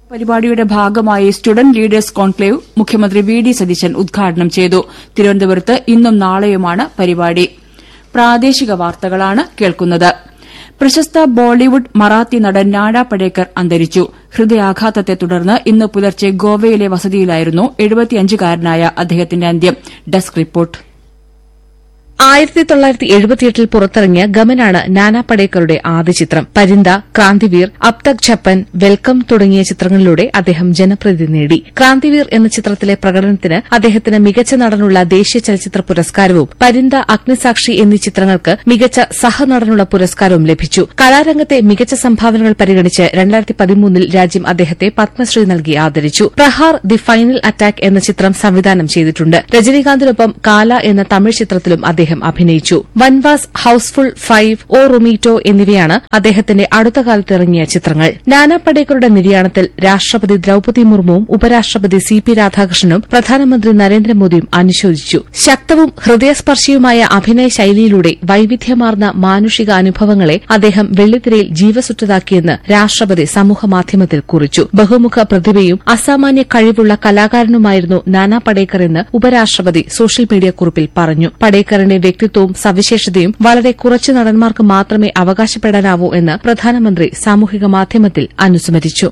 പരിപാടിയുടെ ഭാഗമായി student leaders conclave മുഖ്യമന്ത്രി വി ഡി സതീശൻ ഉദ്ഘാടനം ചെയ്തു തിരുവനന്തപുരത്ത് ഇന്നും നാളെയുമാണ് പരിപാടി പ്രാദേശിക വാർത്തകളാണ് കേൾക്കുന്നത് പ്രശസ്ത ബോളിവുഡ് മറാത്തി നടൻ നാനാ പടേക്കർ അന്തരിച്ചു ഹൃദയാഘാതത്തെ തുടർന്ന് ഇന്ന് പുലർച്ചെ ഗോവയിലെ വസതിയിലായിരുന്നു എഴുപത്തിയഞ്ചുകാരനായ അദ്ദേഹത്തിന്റെ അന്ത്യം ഡെസ്ക് റിപ്പോർട്ട് ആയിരത്തി തൊള്ളായിരത്തി എഴുപത്തിയെട്ടിൽ പുറത്തിറങ്ങിയ ഗമനാണ് നാനാ പടേക്കറുടെ ആദ്യ ചിത്രം പരിന്ത ക്രാന്തിവീർ അബ് തക് ഛപ്പൻ വെൽക്കം തുടങ്ങിയ ചിത്രങ്ങളിലൂടെ അദ്ദേഹം ജനപ്രീതി നേടി ക്രാന്തിവീർ എന്ന ചിത്രത്തിലെ പ്രകടനത്തിന് അദ്ദേഹത്തിന് മികച്ച നടനുള്ള ദേശീയ ചലച്ചിത്ര പുരസ്കാരവും പരിന്ത അഗ്നിസാക്ഷി എന്നീ ചിത്രങ്ങൾക്ക് മികച്ച സഹനടനുള്ള പുരസ്കാരവും ലഭിച്ചു കലാരംഗത്തെ മികച്ച സംഭാവനകൾ പരിഗണിച്ച് രണ്ടായിരത്തി പതിമൂന്നിൽ രാജ്യം അദ്ദേഹത്തെ പത്മശ്രീ നൽകി ആദരിച്ചു പ്രഹാർ ദി ഫൈനൽ അറ്റാക്ക് എന്ന ചിത്രം സംവിധാനം ചെയ്തിട്ടുണ്ട് രജനീകാന്തിനൊപ്പം കാല എന്ന തമിഴ് ചിത്രത്തിലും അദ്ദേഹം അഭിനയിച്ചു വൻവാസ് ഹൌസ്ഫുൾ ഫൈവ് ഓ റൊമീറ്റോ എന്നിവയാണ് അദ്ദേഹത്തിന്റെ അടുത്ത കാലത്ത് ഇറങ്ങിയ ചിത്രങ്ങൾ നാനാ പടേക്കറുടെ നിര്യാണത്തിൽ രാഷ്ട്രപതി ദ്രൌപതി മുർമുവും ഉപരാഷ്ട്രപതി സി പി രാധാകൃഷ്ണനും പ്രധാനമന്ത്രി നരേന്ദ്രമോദിയും അനുശോചിച്ചു ശക്തവും ഹൃദയസ്പർശിയുമായ അഭിനയ ശൈലിയിലൂടെ വൈവിധ്യമാർന്ന മാനുഷിക അനുഭവങ്ങളെ അദ്ദേഹം വെള്ളിത്തിരയിൽ ജീവസുറ്റതാക്കിയെന്ന് രാഷ്ട്രപതി സമൂഹമാധ്യമത്തിൽ കുറിച്ചു ബഹുമുഖ പ്രതിഭയും അസാമാന്യ കഴിവുള്ള കലാകാരനുമായിരുന്നു നാനാ പടേക്കർ എന്ന് ഉപരാഷ്ട്രപതി സോഷ്യൽ മീഡിയ കുറിപ്പിൽ പറഞ്ഞു പടേക്കറിന്റെ വ്യക്തിത്വവും സവിശേഷതയും വളരെ കുറച്ച് നടന്മാർക്ക് മാത്രമേ അവകാശപ്പെടാനാവൂ എന്ന് പ്രധാനമന്ത്രി സാമൂഹിക മാധ്യമത്തിൽ അനുസ്മരിച്ചു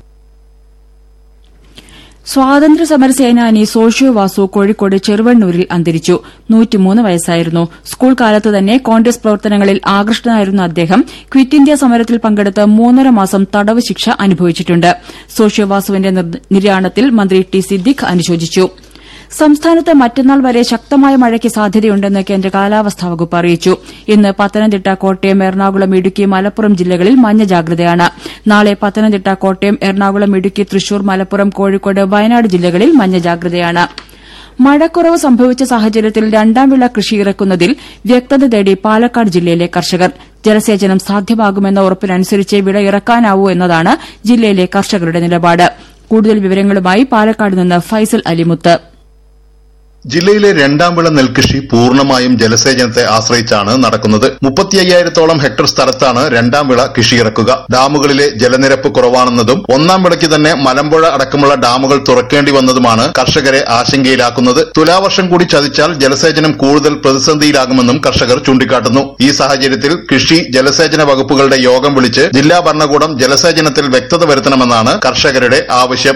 സ്വാതന്ത്ര്യ സമര സേനാനി സോഷ്യോ വാസു കോഴിക്കോട് ചെറുവണ്ണൂരിൽ അന്തരിച്ചു നൂറ്റിമൂന്ന് വയസ്സായിരുന്നു സ്കൂൾ കാലത്ത് തന്നെ കോൺഗ്രസ് പ്രവർത്തനങ്ങളിൽ ആകൃഷ്ടനായിരുന്ന അദ്ദേഹം ക്വിറ്റ് ഇന്ത്യ സമരത്തിൽ പങ്കെടുത്ത് മൂന്നര മാസം തടവ് ശിക്ഷ അനുഭവിച്ചിട്ടുണ്ട് സോഷ്യോ വാസുവിന്റെ നിര്യാണത്തിൽ മന്ത്രി ടി സിദ്ദിഖ് അനുശോചിച്ചു സംസ്ഥാനത്ത് മറ്റന്നാൾ വരെ ശക്തമായ മഴയ്ക്ക് സാധ്യതയുണ്ടെന്ന് കേന്ദ്ര കാലാവസ്ഥാ വകുപ്പ് അറിയിച്ചു ഇന്ന് പത്തനംതിട്ട കോട്ടയം എറണാകുളം ഇടുക്കി മലപ്പുറം ജില്ലകളിൽ മഞ്ഞ ജാഗ്രതയാണ് നാളെ പത്തനംതിട്ട കോട്ടയം എറണാകുളം ഇടുക്കി തൃശൂർ മലപ്പുറം കോഴിക്കോട് വയനാട് ജില്ലകളിൽ മഞ്ഞ ജാഗ്രതയാണ് മഴക്കുറവ് സംഭവിച്ച സാഹചര്യത്തിൽ രണ്ടാം വിള കൃഷി ഇറക്കുന്നതിൽ വ്യക്തത തേടി പാലക്കാട് ജില്ലയിലെ കർഷകർ ജലസേചനം സാധ്യമാകുമെന്ന ഉറപ്പിനനുസരിച്ച് വിള ഇറക്കാനാവൂ എന്നതാണ് ജില്ലയിലെ കർഷകരുടെ നിലപാട് കൂടുതൽ വിവരങ്ങളുമായി പാലക്കാട് നിന്ന് ഫൈസൽ അലിമുത്ത് ജില്ലയിലെ രണ്ടാം വിള നെൽകൃഷി പൂർണ്ണമായും ജലസേചനത്തെ ആശ്രയിച്ചാണ് നടക്കുന്നത് മുപ്പത്തി അയ്യായിരത്തോളം ഹെക്ടർ സ്ഥലത്താണ് രണ്ടാം വിള കൃഷിയിറക്കുക ഡാമുകളിലെ ജലനിരപ്പ് കുറവാണെന്നതും ഒന്നാം വിളയ്ക്ക് തന്നെ മലമ്പുഴ അടക്കമുള്ള ഡാമുകൾ തുറക്കേണ്ടി വന്നതുമാണ് കർഷകരെ ആശങ്കയിലാക്കുന്നത് തുലാവർഷം കൂടി ചതിച്ചാൽ ജലസേചനം കൂടുതൽ പ്രതിസന്ധിയിലാകുമെന്നും കർഷകർ ചൂണ്ടിക്കാട്ടുന്നു ഈ സാഹചര്യത്തിൽ കൃഷി ജലസേചന വകുപ്പുകളുടെ യോഗം വിളിച്ച് ജില്ലാ ഭരണകൂടം ജലസേചനത്തിൽ വ്യക്തത വരുത്തണമെന്നാണ് കർഷകരുടെ ആവശ്യം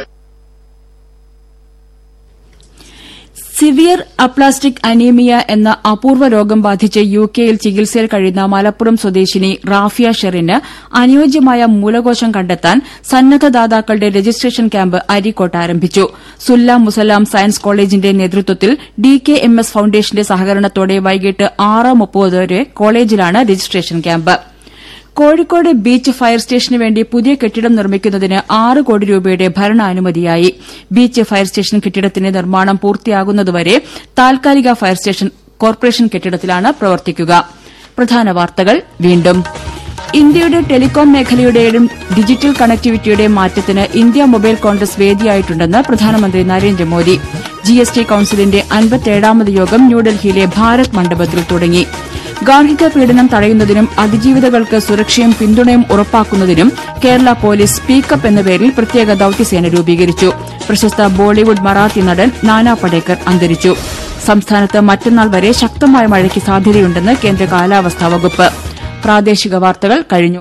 സിവിയർ അപ്ലാസ്റ്റിക് അനീമിയ എന്ന അപൂർവ രോഗം ബാധിച്ച് യു കെയിൽ ചികിത്സയിൽ കഴിയുന്ന മലപ്പുറം സ്വദേശിനി റാഫിയ ഷെറിന് അനുയോജ്യമായ മൂലകോശം കണ്ടെത്താൻ സന്നദ്ധദാതാക്കളുടെ രജിസ്ട്രേഷൻ ക്യാമ്പ് അരീക്കോട്ട് ആരംഭിച്ചു സുല്ല മുസലാം സയൻസ് കോളേജിന്റെ നേതൃത്വത്തിൽ ഡി കെ എം എസ് ഫൌണ്ടേഷന്റെ സഹകരണത്തോടെ വൈകിട്ട് ആറ് മുപ്പത് വരെ കോളേജിലാണ് registration camp Kozhikode beach fire സ്റ്റേഷന് വേണ്ടി പുതിയ കെട്ടിടം നിർമ്മിക്കുന്നതിന് ആറ് കോടി രൂപയുടെ ഭരണാനുമതിയായി ബീച്ച് ഫയർ സ്റ്റേഷൻ കെട്ടിടത്തിന്റെ നിർമ്മാണം പൂർത്തിയാകുന്നതുവരെ താൽക്കാലിക ഫയർ സ്റ്റേഷൻ കോർപ്പറേഷൻ കെട്ടിടത്തിലാണ് പ്രവർത്തിക്കുക പ്രധാന വാർത്തകൾ വീണ്ടും ഇന്ത്യയുടെ ടെലികോം മേഖലയുടെയും ഡിജിറ്റൽ കണക്ടിവിറ്റിയുടെ മാറ്റത്തിന് ഇന്ത്യ മൊബൈൽ കോൺഗ്രസ് വേദിയായിട്ടുണ്ടെന്ന് പ്രധാനമന്ത്രി നരേന്ദ്രമോദി ജിഎസ്ടി കൌൺസിലിന്റെ അൻപത്തേഴാമത് യോഗം ന്യൂഡൽഹിയിലെ ഭാരത് മണ്ഡപത്തിൽ തുടങ്ങി ഗാർഹിക പീഡനം തടയുന്നതിനും അതിജീവിതകൾക്ക് സുരക്ഷയും പിന്തുണയും ഉറപ്പാക്കുന്നതിനും കേരള പോലീസ് സ്പീക്കപ്പ് എന്ന പേരിൽ പ്രത്യേക ദൌത്യസേന രൂപീകരിച്ചു പ്രശസ്ത ബോളിവുഡ് മറാത്തി നടൻ നാനാ പടേക്കർ അന്തരിച്ചു സംസ്ഥാനത്ത് മറ്റന്നാൾ വരെ ശക്തമായ മഴയ്ക്ക് സാധ്യതയുണ്ടെന്ന് കേന്ദ്ര കാലാവസ്ഥാ വകുപ്പ് പ്രാദേശിക വാർത്തകൾ കഴിഞ്ഞു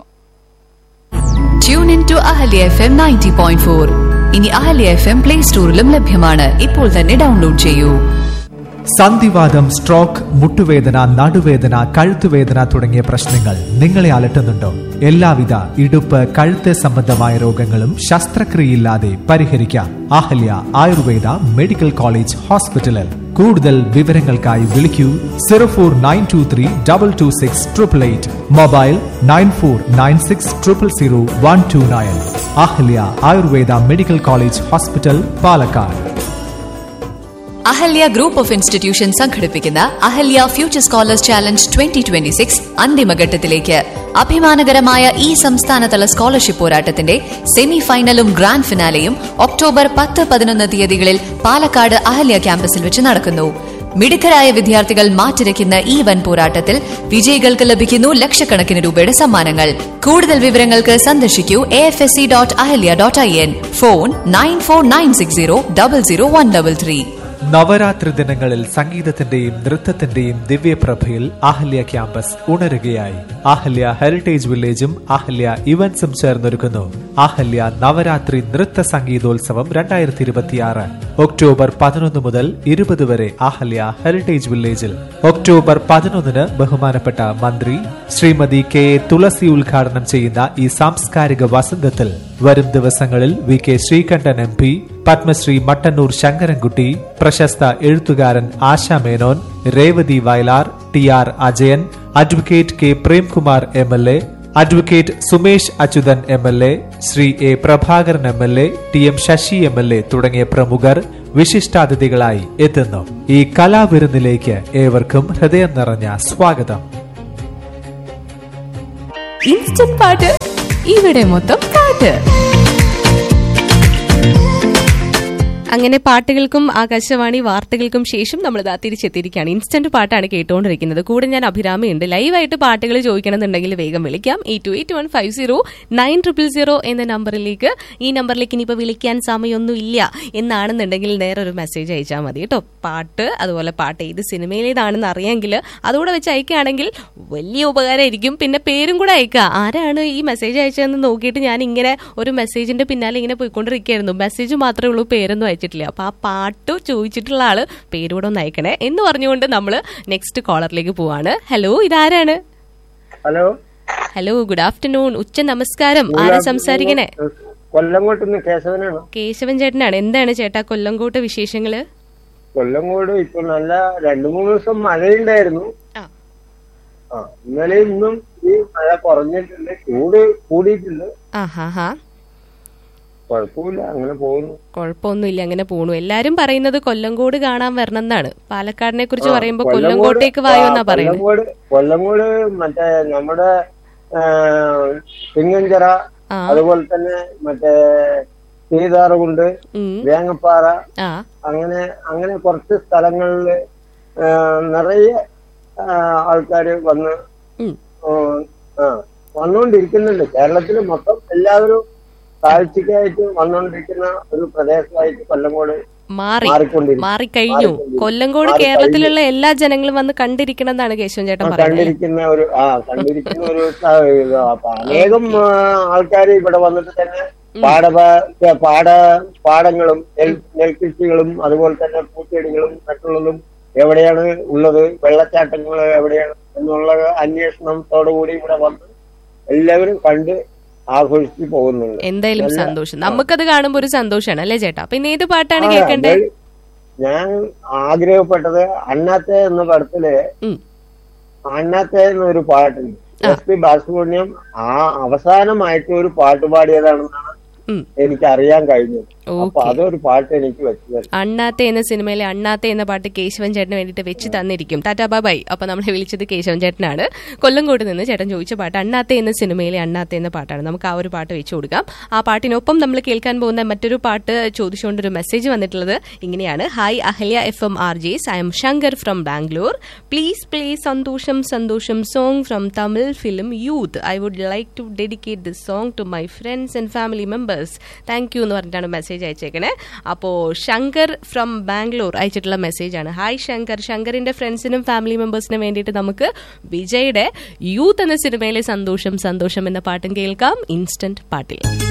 tune in to Ahalya F M ninety point four ഇനി അഹല്യ എഫ് എം പ്ലേ സ്റ്റോറിലും ലഭ്യമാണ് ഇപ്പോൾ തന്നെ ഡൗൺലോഡ് ചെയ്യൂ സന്ധിവാദം സ്ട്രോക്ക് മുട്ടുവേദന നടുവേദന കഴുത്തുവേദന തുടങ്ങിയ പ്രശ്നങ്ങൾ നിങ്ങളെ അലട്ടുന്നുണ്ടോ എല്ലാവിധ ഇടുപ്പ് കഴുത്ത് സംബന്ധമായ രോഗങ്ങളും ശസ്ത്രക്രിയയില്ലാതെ പരിഹരിക്കാം അഹല്യ ആയുർവേദ മെഡിക്കൽ കോളേജ് ഹോസ്പിറ്റലിൽ കൂടുതൽ വിവരങ്ങൾക്കായി വിളിക്കൂ zero four nine two three double two six triple eight mobile nine four nine six triple zero one two nine Ahalya Ayurveda medical college hospital Palakkad Ahalya group of institution സംഘടിപ്പിക്കുന്ന Ahalya future scholars challenge twenty twenty six അന്തിമഘട്ടത്തിലേക്ക് അഭിമാനകരമായ ഈ സംസ്ഥാനതല scholarship പോരാട്ടത്തിന്റെ semi ഫൈനലും grand ഫിനാലെയും October പത്ത് പതിനൊന്ന് തീയതികളിൽ പാലക്കാട് അഹല്യ ക്യാമ്പസിൽ വെച്ച് നടക്കുന്നു മിടുക്കരായ വിദ്യാർത്ഥികൾ മാറ്റിരയ്ക്കുന്ന ഈ വൻ പോരാട്ടത്തിൽ വിജയികൾക്ക് ലഭിക്കുന്നു ലക്ഷക്കണക്കിന് രൂപയുടെ സമ്മാനങ്ങൾ കൂടുതൽ വിവരങ്ങൾക്ക് സന്ദർശിക്കൂ A F S C dot Ahalya dot I N phone nine four nine six zero double zero one double three Navaratri ദിനങ്ങളിൽ സംഗീതത്തിന്റെയും നൃത്തത്തിന്റെയും ദിവ്യപ്രഭയിൽ ആഹല്യ ക്യാമ്പസ് ഉണരുകയായി ആഹല്യ ഹെറിറ്റേജ് വില്ലേജും ആഹല്യ ഇവന്റ്സും ചേർന്നൊരുക്കുന്നു ആഹല്യ നവരാത്രി നൃത്ത സംഗീതോത്സവം രണ്ടായിരത്തി ഇരുപത്തിയാറ് ഒക്ടോബർ പതിനൊന്ന് മുതൽ ഇരുപത് വരെ ആഹല്യ ഹെറിറ്റേജ് വില്ലേജിൽ ഒക്ടോബർ പതിനൊന്നിന് ബഹുമാനപ്പെട്ട മന്ത്രി ശ്രീമതി കെ എ തുളസി ഉദ്ഘാടനം ചെയ്യുന്ന ഈ സാംസ്കാരിക വസന്തത്തിൽ വരും ദിവസങ്ങളിൽ V K Sreekandan M P Padmashri Mattannur Sankarankutty പ്രശസ്ത എഴുത്തുകാരൻ Asha Menon Revathi Vayalar T R Ajayan advocate K Premkumar M L A advocate Sumesh Achuthan M L A Shri A Prabhakaran M L A T M Sasi M L A തുടങ്ങിയ പ്രമുഖർ വിശിഷ്ടാതിഥികളായി എത്തുന്നു ഈ കലാവിരുന്നിലേക്ക് ഏവർക്കും ഹൃദയം നിറഞ്ഞ സ്വാഗതം ഇൻസ്റ്റന്റ് പാട്ട് ഇവിടെ മൊത്തം പാട്ട് അങ്ങനെ പാട്ടുകൾക്കും ആകാശവാണി വാർത്തകൾക്കും ശേഷം നമ്മൾ ഇതാ തിരിച്ചെത്തിയിരിക്കുകയാണ് ഇൻസ്റ്റന്റ് പാട്ടാണ് കേട്ടുകൊണ്ടിരിക്കുന്നത് കൂടെ ഞാൻ അഭിരാമിയുണ്ട് ലൈവായിട്ട് പാട്ടുകൾ ചോദിക്കണമെന്നുണ്ടെങ്കിൽ വേഗം വിളിക്കാം eight two eight one five zero nine triple zero എന്ന നമ്പറിലേക്ക് ഈ നമ്പറിലേക്ക് ഇനിയിപ്പോൾ വിളിക്കാൻ സമയമൊന്നും ഇല്ല എന്നാണെന്നുണ്ടെങ്കിൽ നേരെ ഒരു മെസ്സേജ് അയച്ചാൽ മതി കേട്ടോ പാട്ട് അതുപോലെ പാട്ട് ഏത് സിനിമയിലേതാണെന്ന് അറിയാമെങ്കിൽ അതുകൂടെ വെച്ച് അയക്കുകയാണെങ്കിൽ വലിയ ഉപകാരമായിരിക്കും പിന്നെ പേരും കൂടെ അയക്കുക ആരാണ് ഈ മെസ്സേജ് അയച്ചതെന്ന് നോക്കിയിട്ട് ഞാൻ ഇങ്ങനെ ഒരു മെസ്സേജിന്റെ പിന്നാലെ ഇങ്ങനെ പോയിക്കൊണ്ടിരിക്കുകയായിരുന്നു മെസ്സേജ് മാത്രമേ ഉള്ളൂ പേരൊന്നും അയച്ചിട്ടില്ല അപ്പൊ ആ പാട്ട് ചോദിച്ചിട്ടുള്ള ആള് പേരൂടെ ഒന്ന് അയക്കണേ എന്ന് പറഞ്ഞുകൊണ്ട് നമ്മൾ നെക്സ്റ്റ് കോളറിലേക്ക് പോവാണ് ഹലോ ഇതാരാണ് ഹലോ ഹലോ ഗുഡ് ആഫ്റ്റർനൂൺ ഉച്ച നമസ്കാരം ആരാ സംസാരിക്കണേ കൊല്ലങ്കോട്ട് നിന്ന് കേശവനാണ് കേശവൻ ചേട്ടനാണ് എന്താണ് ചേട്ടാ കൊല്ലങ്കോട്ട് വിശേഷങ്ങള് കൊല്ലങ്കോട് ഇപ്പൊ നല്ല രണ്ടു മൂന്ന് ദിവസം മഴയുണ്ടായിരുന്നു ആ. ആ ഇന്നലെ ഇന്നും ഈ മഴ കുറഞ്ഞിട്ടുണ്ട് ചൂട് കൂടിയിട്ടുണ്ട് ആ ഹാ ഹാ കുഴപ്പമില്ല അങ്ങനെ പോകുന്നു കുഴപ്പമൊന്നുമില്ല അങ്ങനെ പോണു എല്ലാരും പറയുന്നത് കൊല്ലങ്കോട് കാണാൻ വരണം എന്നാണ് പാലക്കാടിനെ കുറിച്ച് ആ, പറയുമ്പോ കൊല്ലങ്കോട്- കൊല്ലങ്കോട്ടേക്ക് വായോ എന്നാ ആ, പറയുന്നത് കൊല്ലങ്കോട് കൊല്ലങ്കോട് മറ്റേ നമ്മുടെ ആ, പിങ്ങഞ്ചിറ ആ. അതുപോലെ തന്നെ മറ്റേ സീതാറുകുണ്ട് ഉം. വേങ്ങപ്പാറ ആ അങ്ങനെ അങ്ങനെ കുറച്ച് സ്ഥലങ്ങളിൽ നിറയെ ആൾക്കാർ വന്ന് ഉം. ആ, ആ വന്നുകൊണ്ടിരിക്കുന്നുണ്ട് കേരളത്തിൽ മൊത്തം എല്ലാവരും കാഴ്ചക്കായിട്ട് വന്നുകൊണ്ടിരിക്കുന്ന ഒരു പ്രദേശമായിട്ട് കൊല്ലങ്കോട് മാറി മാറിക്കൊണ്ടിരിക്കും. മാറിക്കഴിഞ്ഞു മാറിക്കൊണ്ടിരിക്കും. കൊല്ലങ്കോട് മാറിക്കഴിഞ്ഞു. കേരളത്തിലുള്ള എല്ലാ ജനങ്ങളും വന്ന് കണ്ടിരിക്കണം എന്നാണ് കേശവൻ ചേട്ടൻ പറയുന്നത് കണ്ടിരിക്കുന്ന ഒരു ആ കണ്ടിരിക്കുന്ന ഒരു സ- ഇത് അപ്പൊ അനേകം ആൾക്കാർ ഇവിടെ വന്നിട്ട് തന്നെ പാട പാട പാടങ്ങളും നെൽ നെൽകൃഷികളും അതുപോലെ തന്നെ പൂച്ചെടികളും മറ്റുള്ളതും എവിടെയാണ് ഉള്ളത് വെള്ളച്ചാട്ടങ്ങൾ എവിടെയാണ് എന്നുള്ള അന്വേഷണത്തോടുകൂടി ഇവിടെ വന്ന് എല്ലാവരും കണ്ട് ആഘോഷിച്ച് പോകുന്നുണ്ട് എന്തായാലും നല്ല- സന്തോഷം നമുക്കത് കാണുമ്പോ ഒരു സന്തോഷമാണ് അല്ലേ ചേട്ടാ പിന്നെ ഏത് പാട്ടാണ് ആ, കേൾക്കണ്ടേ ഞാൻ- ഞാൻ ആഗ്രഹപ്പെട്ടത് അണ്ണാത്തെ എന്ന പടത്തില് ഉം. അണ്ണാത്തെ എന്നൊരു പാട്ടുണ്ട് എസ് പി ബാലസുബ്രഹ്മണ്യം ആ അവസാനമായിട്ട് ഒരു പാട്ട് പാടിയതാണെന്നാണ് ഉം. എനിക്ക് അറിയാൻ കഴിഞ്ഞത് അപ്പൊ ഓക്കെ അതൊരു പാട്ട് എനിക്ക് വെച്ചത് അണ്ണാത്തെ എന്ന സിനിമയിലെ അണ്ണാത്തെ എന്ന പാട്ട് കേശവൻ ചേട്ടന് വേണ്ടിയിട്ട് വെച്ച് തന്നിരിക്കും ടാറ്റാ ബാബായ് അപ്പൊ നമ്മളെ വിളിച്ചത് കേശവൻ ചേട്ടനാണ് കൊല്ലങ്കോട്ട് നിന്ന് ചേട്ടൻ ചോദിച്ച പാട്ട് അണ്ണാത്തെ എന്ന സിനിമയിലെ അണ്ണാത്തെ എന്ന പാട്ടാണ് നമുക്ക് ആ ഒരു പാട്ട് വെച്ചു കൊടുക്കാം ആ പാട്ടിനൊപ്പം നമ്മൾ കേൾക്കാൻ പോകുന്ന മറ്റൊരു പാട്ട് ചോദിച്ചുകൊണ്ടൊരു മെസ്സേജ് വന്നിട്ടുള്ളത് ഇങ്ങനെയാണ് hi Ahalya F M R Js I'm Shankar from Bangalore please play Santhosham Santhosham song from Tamil film Youth I would like to dedicate this song to my friends and family members thank you എന്ന് പറഞ്ഞിട്ടാണ് മെസ്സേജ് അയച്ചേക്കണേ അപ്പോൾ Shankar from Bangalore അയച്ചിട്ടുള്ള മെസ്സേജാണ് hi Shankar ശങ്കറിന്റെ ഫ്രണ്ട്സിനും family മെമ്പേഴ്സിനും വേണ്ടിയിട്ട് നമുക്ക് വിജയുടെ youth എന്ന സിനിമയിലെ സന്തോഷം സന്തോഷം എന്ന പാട്ടും കേൾക്കാം ഇൻസ്റ്റന്റ് പാട്ടിൽ